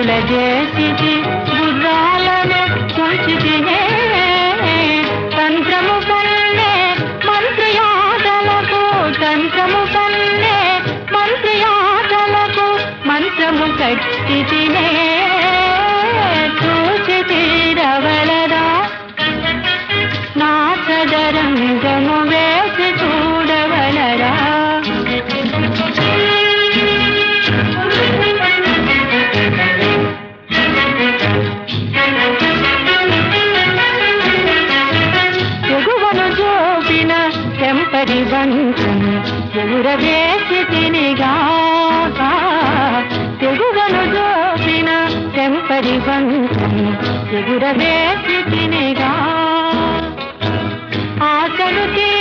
చేసి గుర్రాలను తుంచితినే తంత్రము కన్నే మంత్రయాతలకు తంత్రము కన్నే మంత్రయాతలకు మంత్రము కట్టి తినే చూచి తీరవలరా నా సదరంగము వేసి చూడవలరా ఎగువను చూపిన తెంపరి వంశము ఎగురవేసి తినిగా తెగువను చూపిన తెంపరి వంశము ఎగురవేసి తినిగా ఆశలు తీ